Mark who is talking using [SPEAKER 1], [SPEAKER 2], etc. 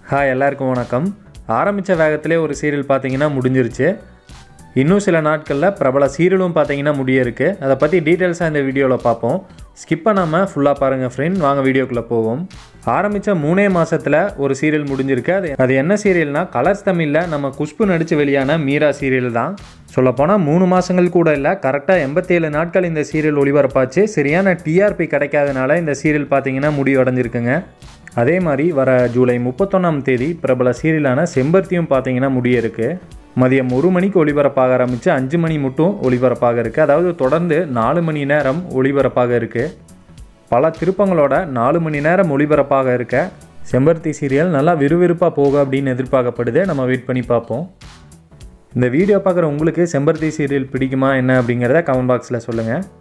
[SPEAKER 1] hi எல்லாருக்கும் வணக்கம் ஆரம்பித்த வேகத்திலே ஒரு சீரியல் பார்த்தீங்கன்னா முடிஞ்சிருச்சு இன்னும் சில நாட்களில் பிரபல சீரியலும் பார்த்தீங்கன்னா முடிய இருக்குது அதை பற்றி டீட்டெயில்ஸாக இந்த வீடியோவில் பார்ப்போம் ஸ்கிப் பண்ணாமல் ஃபுல்லாக பாருங்கள் ஃப்ரெண்ட் வாங்க வீடியோக்குள்ளே போவோம் ஆரம்பித்த மூணே மாதத்தில் ஒரு சீரியல் முடிஞ்சிருக்கு அது அது என்ன சீரியல்னா கலர்ஸ் தமிழில் நம்ம குஷ்பு நடித்து வெளியான மீரா சீரியல் தான் சொல்லப்போனால் மூணு மாதங்கள் கூட இல்லை கரெக்டாக எண்பத்தேழு நாட்கள் இந்த சீரியல் ஒளிபரப்பாச்சு சரியான டிஆர்பி கிடைக்காதனால இந்த சீரியல் பார்த்தீங்கன்னா முடிவடைஞ்சிருக்குங்க அதே மாதிரி வர ஜூலை முப்பத்தொன்னாம் தேதி பிரபல சீரியலான செம்பருத்தியும் பார்த்தீங்கன்னா முடிய இருக்கு மதியம் ஒரு மணிக்கு ஒளிபரப்பாக ஆரம்பித்து அஞ்சு மணி மட்டும் ஒளிபரப்பாக இருக்குது அதாவது தொடர்ந்து நாலு மணி நேரம் ஒளிபரப்பாக இருக்குது பல திருப்பங்களோட நாலு மணி நேரம் ஒளிபரப்பாக இருக்க செம்பருத்தி சீரியல் நல்லா விறுவிறுப்பாக போகும் அப்படின்னு எதிர்பார்க்கப்படுது நம்ம வெயிட் பண்ணி பார்ப்போம் இந்த வீடியோ பார்க்குற உங்களுக்கு செம்பருத்தி சீரியல் பிடிக்குமா என்ன அப்படிங்கிறத கமெண்ட் பாக்ஸில் சொல்லுங்கள்